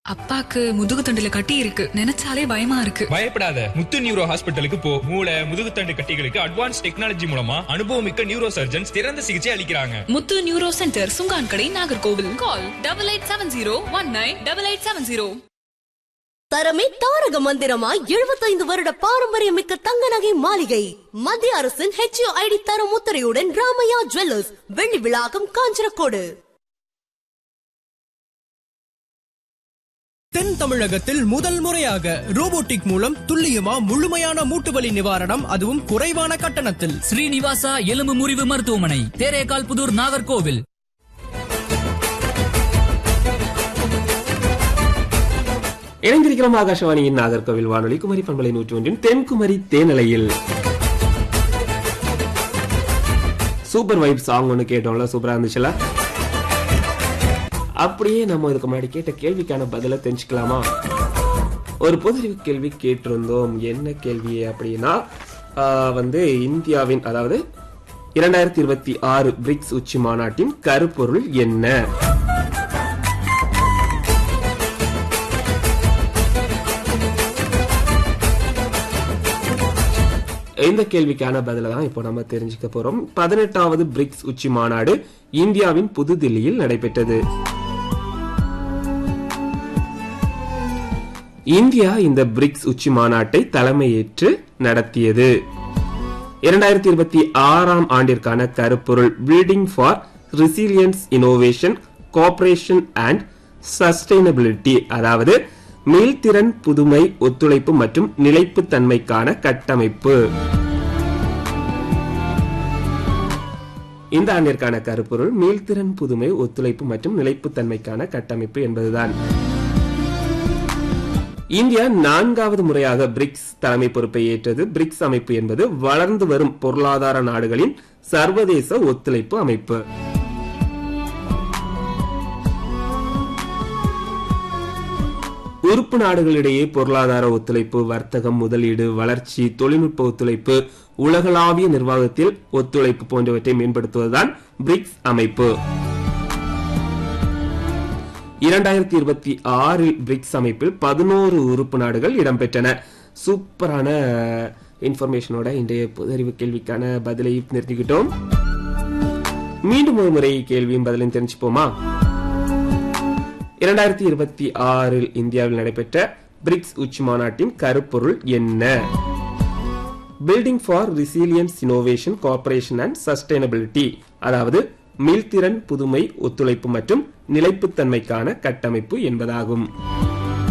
அப்பாக்கு முதுகு தண்டுல கட்டி இருக்கு நினைச்சாலே பயமா இருக்கு பயப்படாத முத்து நியூரோ ஹாஸ்பிட்டலுக்கு போ மூளை முதுகுத்தண்டு கட்டிகளுக்கு அட்வான்ஸ் டெக்னாலஜி மூலமா அனுபவமிக்க நியூரோ சர்ஜன்ஸ் சிறந்த சிகிச்சை அளிக்கிறாங்க முத்து neuro centre Sunkan Kadai Nagercoil call double eight seven zero one nine double eight seven zero தரமே தாரக மந்திரமாய் எழுபத்தைந்து வருட பாரம்பரியமிக்க தங்க நகை மாளிகை மத்திய அரசின் ஹெச்ஓ ஐடி தரம் முத்திரையுடன் ராமையா ஜுவல்லர்ஸ் வெள்ளி விழாக்கம் காஞ்சனக்கோடு தென் தமிழகத்தில் முதல் முறையாக ரோபோட்டிக் மூலம் துல்லியமா முழுமையான மூட்டுவலி நிவாரணம் அதுவும் குறைவான கட்டணத்தில் ஸ்ரீனிவாசா எலும்பு முறிவு மருத்துவமனை தேரேகால் புதூர் நாகர்கோவில் இணைந்திருக்கிறோம் ஆகாஷவாணியின் நாகர்கோவில் வானொலி குமரி பண்பலை நூற்றி ஒன்றின் தென்குமரி தேனிலையில் சூப்பர் வைப் சாங் ஒன்று கேட்டோம்ல சூப்பரா இருந்துச்சுல அப்படியே நம்ம இதுக்கு முன்னாடி கேட்ட கேள்விக்கான பதிலை தெரிஞ்சுக்கலாமா ஒரு பொது கேள்வி கேட்டிருந்தோம் என்ன கேள்வி அப்படின்னா ஆஹ், வந்து இந்தியாவின் அதாவது இரண்டாயிரத்தி இருபத்தி ஆறு பிரிக்ஸ் உச்சி மாநாட்டின் கருப்பொருள் என்ன இந்த கேள்விக்கான பதில தான் இப்போ நம்ம தெரிஞ்சுக்க போறோம் பதினெட்டாவது பிரிக்ஸ் உச்சி மாநாடு இந்தியாவின் புதுதில்லியில் நடைபெற்றது இந்தியா இந்த பிரிக்ஸ் உச்சி மாநாட்டை தலைமையேற்று நடத்தியது இரண்டாயிரத்தி இருபத்தி ஆறாம் ஆண்டிற்கான கருப்பொருள் building for resilience innovation cooperation and sustainability அதாவது மீள்திறன் புதுமை ஒத்துழைப்பு மற்றும் நிலைப்புத்தன்மைக்கான கட்டமைப்பு இந்த ஆண்டிற்கான கருப்பொருள் மீள்திறன் புதுமை ஒத்துழைப்பு மற்றும் நிலைப்புத்தன்மைக்கான கட்டமைப்பு என்பதுதான் இந்தியா நான்காவது முறையாக பிரிக்ஸ் தலைமை பொறுப்பை ஏற்றது பிரிக்ஸ் அமைப்பு என்பது வளர்ந்து வரும் பொருளாதார நாடுகளின் சர்வதேச ஒத்துழைப்பு அமைப்பு உறுப்பு நாடுகளிடையே பொருளாதார ஒத்துழைப்பு வர்த்தகம் முதலீடு வளர்ச்சி தொழில்நுட்ப ஒத்துழைப்பு உலகளாவிய நிர்வாகத்தில் ஒத்துழைப்பு போன்றவற்றை மேம்படுத்துவதுதான் பிரிக்ஸ் அமைப்பு இரண்டாயிரத்தி இருபத்தி ஆறில் பிரிக்ஸ் அமைப்பில் பதினோரு உறுப்பு நாடுகள் இடம்பெற்றன சூப்பரான இன்ஃபர்மேஷனோட இன்றைய பொதறிவு கேள்விக்கான பதிலை தெரிஞ்சுக்கிட்டோம் மீண்டும் ஒரு முறை கேள்வியும் பதிலையும் தெரிஞ்சுப்போமா இரண்டாயிரத்தி இருபத்தி ஆறில் இந்தியாவில் நடைபெற்ற பிரிக்ஸ் உச்சி மாநாட்டின் கருப்பொருள் என்ன building for resilience innovation cooperation and sustainability அதாவது மீள்திறன் புதுமை ஒத்துழைப்பு மற்றும் நிலைப்புத்தன்மைக்கான கட்டமைப்பு என்பதாகும்